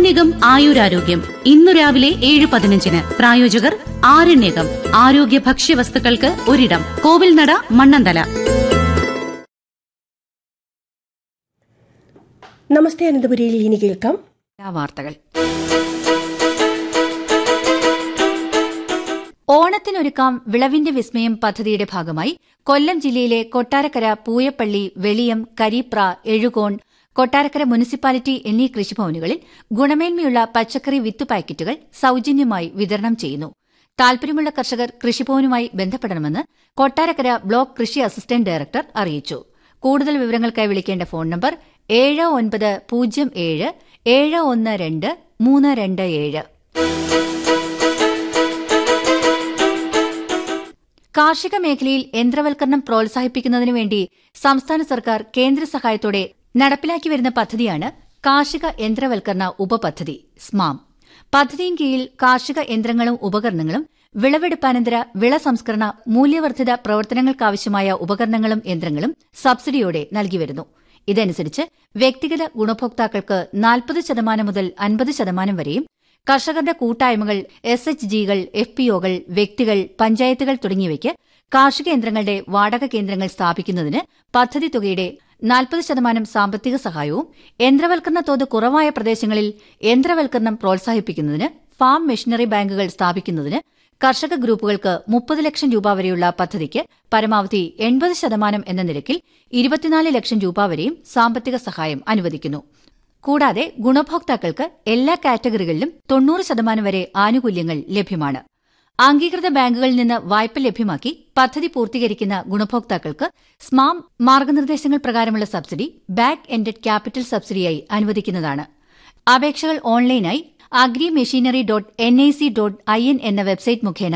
ആരണ്യകം ആയുരാരോഗ്യം ഇന്നു രാവിലെ ഏഴ് പതിനഞ്ചിന് പ്രായോജകർ ആരണ്യകം ആരോഗ്യ ഭക്ഷ്യവസ്തുക്കൾക്ക് ഒരിടം കോവിൽനട മണ്ണന്തല നമസ്തേ അനന്തപുരിയിൽ ഇനി കേൾക്കാം വാർത്തകൾ ഓണത്തിനൊരുക്കാം വിളവിന്റെ വിസ്മയം പദ്ധതിയുടെ ഭാഗമായി കൊല്ലം ജില്ലയിലെ കൊട്ടാരക്കര പൂയപ്പള്ളി വെളിയം കരീപ്ര എഴുകോൺ കൊട്ടാരക്കര മുനിസിപ്പാലിറ്റി എന്നീ കൃഷിഭവനുകളിൽ ഗുണമേന്മയുള്ള പച്ചക്കറി വിത്ത് പാക്കറ്റുകൾ സൌജന്യമായി വിതരണം ചെയ്യുന്നു താൽപര്യമുള്ള കർഷകർ കൃഷിഭവനുമായി ബന്ധപ്പെടണമെന്ന് കൊട്ടാരക്കര ബ്ലോക്ക് കൃഷി അസിസ്റ്റന്റ് ഡയറക്ടർ അറിയിച്ചു കൂടുതൽ വിവരങ്ങൾക്കായി വിളിക്കേണ്ട ഫോൺ നമ്പർ ഏഴ് ഒൻപത് പൂജ്യം ഏഴ് ഏഴ് ഒന്ന് രണ്ട് മൂന്ന് രണ്ട് ഏഴ് കാർഷിക മേഖലയിൽ യന്ത്രവൽക്കരണം പ്രോത്സാഹിപ്പിക്കുന്നതിനു വേണ്ടി സംസ്ഥാന സർക്കാർ കേന്ദ്ര സഹായത്തോടെ നടപ്പിലാക്കി വരുന്ന പദ്ധതിയാണ് കാർഷിക യന്ത്രവൽക്കരണ ഉപപദ്ധതി സ്മാം പദ്ധതിயின் കീഴിൽ കാർഷിക യന്ത്രങ്ങളും ഉപകരണങ്ങളും വിളവെടുപ്പാനന്തര വിള സംസ്കരണ മൂല്യവർദ്ധിത പ്രവർത്തനങ്ങൾക്കാവശ്യമായ ഉപകരണങ്ങളും യന്ത്രങ്ങളും സബ്സിഡിയോടെ നൽകിവരുന്നു ഇതനുസരിച്ച് വ്യക്തിഗത ഗുണഭോക്താക്കൾക്ക് നാൽപ്പത് ശതമാനം മുതൽ അൻപത് ശതമാനം വരെയും കർഷകരുടെ കൂട്ടായ്മകൾ എസ് എച്ച് ജികൾ എഫ് പി ഒകൾ വ്യക്തികൾ പഞ്ചായത്തുകൾ തുടങ്ങിയവയ്ക്ക് കാർഷിക യന്ത്രങ്ങളുടെ വാടക കേന്ദ്രങ്ങൾ സ്ഥാപിക്കുന്നതിന് പദ്ധതി തുകയുടെ നാൽപ്പത് ശതമാനം സാമ്പത്തിക സഹായവും യന്ത്രവൽക്കരണ തോത് കുറവായ പ്രദേശങ്ങളിൽ യന്ത്രവൽക്കരണം പ്രോത്സാഹിപ്പിക്കുന്നതിന് ഫാം മെഷീനറി ബാങ്കുകൾ സ്ഥാപിക്കുന്നതിന് കർഷക ഗ്രൂപ്പുകൾക്ക് മുപ്പത് ലക്ഷം രൂപ വരെയുള്ള പദ്ധതിക്ക് പരമാവധി എൺപത് ശതമാനം എന്ന നിരക്കിൽ ഇരുപത്തിനാല് ലക്ഷം രൂപ വരെയും സാമ്പത്തിക സഹായം അനുവദിക്കുന്നു കൂടാതെ ഗുണഭോക്താക്കൾക്ക് എല്ലാ കാറ്റഗറികളിലും തൊണ്ണൂറ് ശതമാനം വരെ ആനുകൂല്യങ്ങൾ ലഭ്യമാണ് അംഗീകൃത ബാങ്കുകളിൽ നിന്ന് വായ്പ ലഭ്യമാക്കി പദ്ധതി പൂർത്തീകരിക്കുന്ന ഗുണഭോക്താക്കൾക്ക് സ്മാം മാർഗനിർദ്ദേശങ്ങൾ പ്രകാരമുള്ള സബ്സിഡി ബാക്ക് എൻഡഡ് ക്യാപിറ്റൽ സബ്സിഡിയായി അനുവദിക്കുന്നതാണ് അപേക്ഷകൾ ഓൺലൈനായി agri machinery dot N I C dot I N എന്ന വെബ്സൈറ്റ് മുഖേന